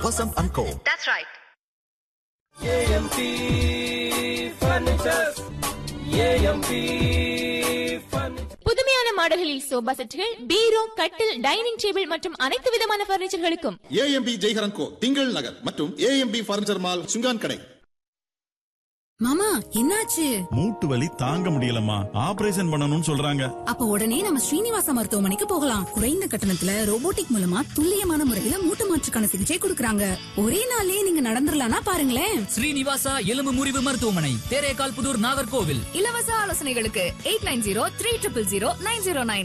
Vasant and Co. That's right. AMP furnitures AMP furniture புதுமையான மாடல்களில் sofa செட்டுகள் பீரோ கட்டில் dining table மற்றும் அனைத்து விதமான பர்னிச்சர்களுக்கும் ஏஎம்பி ஜெய்ஹரன் கோ திங்கள் நகர் மற்றும் ஏஎம்பி பர்னிச்சர் மால் சுங்கான் கடை மாமா என்னாச்சு மூட்டு வலி தாங்க முடியலம்மா ஆபரேஷன் பண்ணணும்னு சொல்றாங்க அப்ப உடனே நம்ம ஸ்ரீனிவாசா மருத்துவமனைக்கு போகலாம் குறைந்த கட்டணத்துல ரோபோட்டிக் மூலமா துல்லியமான முறையில மூட்டு மாற்றுக்கான சிகிச்சை கொடுக்கறாங்க ஒரே நாள்லயே நீங்க நடந்துடலாம்னா பாருங்களேன் ஸ்ரீனிவாசா எலும்பு முறிவு மருத்துவமனை தேரேகால் புதூர் நாகர்கோவில் இலவச ஆலோசனைகளுக்கு eight nine zero three triple zero nine zero nine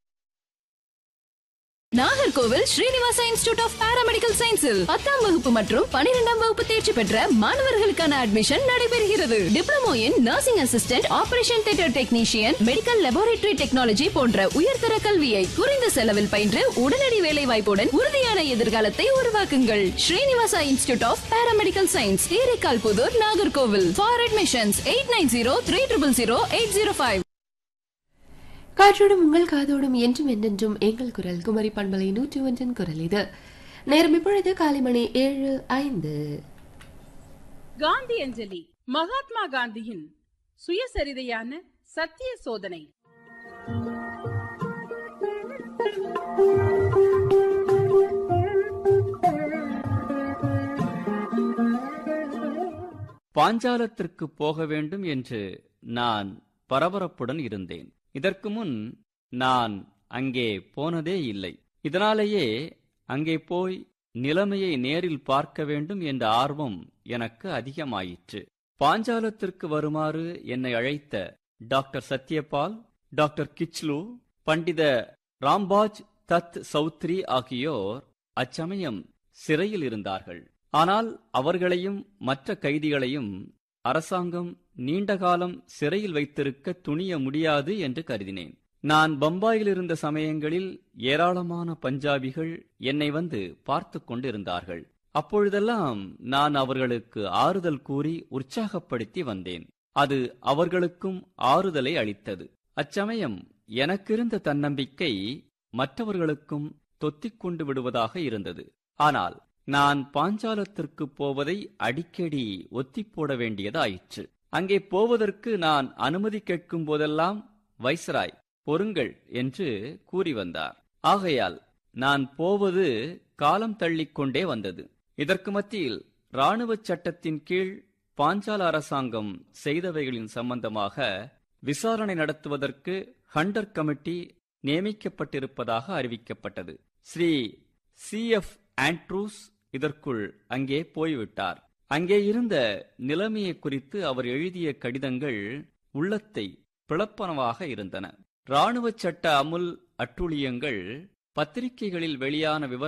Nagercoil Srinivasa institute of paramedical சயின்ஸில் பத்தாம் வகுப்பு மற்றும் பனிரெண்டாம் வகுப்பு தேர்ச்சி பெற்ற மாணவர்களுக்கான அட்மிஷன் நடைபெறுகிறது diploma in nursing assistant operation theatre technician medical laboratory technology போன்ற உயர்தர கல்வியை குறைந்த செலவில் பயின்று உடனடி வேலை வாய்ப்புடன் உறுதியான எதிர்காலத்தை உருவாக்குங்கள் Srinivasa institute of paramedical science Therekal Puthur Nagercoil for admissions eight nine zero three triple zero eight zero five காற்றோடும் உங்கள் காதோடும் என்றும் என்றென்றும் எங்கள் குரல் குமரி பண்பலை நூற்றி ஒன்றின் குரல் இது நேரம் இப்பொழுது காலை மணி ஏழு ஐந்து காந்தி அஞ்சலி மகாத்மா காந்தியின் சுயசரிதையான சத்திய சோதனை பாஞ்சாலத்திற்கு போக வேண்டும் என்று நான் பரபரப்புடன் இருந்தேன் இதற்கு முன் நான் அங்கே போனதே இல்லை இதனாலேயே அங்கே போய் நிலைமையை நேரில் பார்க்க வேண்டும் என்ற ஆர்வம் எனக்கு அதிகமாயிற்று பாஞ்சாலத்திற்கு வருமாறு என்னை அழைத்த டாக்டர் சத்யபால் டாக்டர் கிச்லு பண்டித ராம்பாஜ் தத் சௌத்ரி ஆகியோர் அச்சமயம் சிறையில் இருந்தார்கள் ஆனால் அவர்களையும் மற்ற கைதிகளையும் அரசாங்கம் நீண்ட காலம் சிறையில் வைத்திருக்க துணிய முடியாது என்று கருதினேன் நான் பம்பாயில் இருந்த சமயங்களில் ஏராளமான பஞ்சாபிகள் என்னை வந்து பார்த்து கொண்டிருந்தார்கள் அப்பொழுதெல்லாம் நான் அவர்களுக்கு ஆறுதல் கூறி உற்சாகப்படுத்தி வந்தேன் அது அவர்களுக்கும் ஆறுதலை அளித்தது அச்சமயம் எனக்கிருந்த தன்னம்பிக்கை மற்றவர்களுக்கும் தொத்திக் கொண்டு விடுவதாக இருந்தது ஆனால் நான் பாஞ்சாலத்திற்கு போவதை அடிக்கடி ஒத்திப் போட வேண்டியதாயிற்று அங்கே போவதற்கு நான் அனுமதி கேட்கும் போதெல்லாம் வைஸ்ராய் பொறுங்கள் என்று கூறி வந்தார் ஆகையால் நான் போவது காலம் தள்ளிக் கொண்டே வந்தது இதற்கு மத்தியில் இராணுவச் சட்டத்தின் கீழ் பாஞ்சால அரசாங்கம் செய்தவைகளின் சம்பந்தமாக விசாரணை நடத்துவதற்கு ஹண்டர் கமிட்டி நியமிக்கப்பட்டிருப்பதாக அறிவிக்கப்பட்டது ஸ்ரீ சி எஃப் ஆண்ட்ரூஸ் இதற்குள் அங்கே போய்விட்டார் அங்கே இருந்த நிலைமையை குறித்து அவர் எழுதிய கடிதங்கள் உள்ளத்தை பிளப்பனவாக இருந்தன இராணுவ சட்ட அமுல் அட்டுழியங்கள் பத்திரிகைகளில் வெளியான விவர